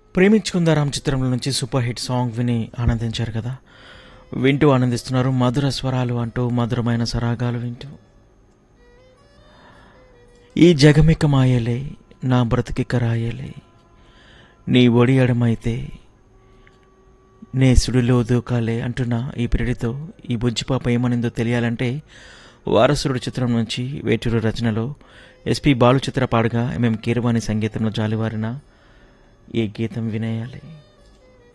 ప్రేమించుకుందారాం చిత్రంలో నుంచి super hit song విని ఆనందించారు కదా వింటూ ఆనందిస్తున్నారు మధుర స్వరాలు అంటూ మధురమైన సరాగాలు వింటూ ఈ జగమిక మాయలే నా బ్రతికిక రాయలే నీ ఒడి అడమైతే నే సుడిలో దూకాలే అంటున్న ఈ పిరిడితో ఈ బుజ్జిపాప ఏమనిందో తెలియాలంటే వారసుడు చిత్రం నుంచి వేటూరు రచనలో ఎస్పి బాలు చిత్ర పాడుగా ఎంఎం కీరవాణి సంగీతంలో జాలివారిన ఈ గీతం వినేయాలి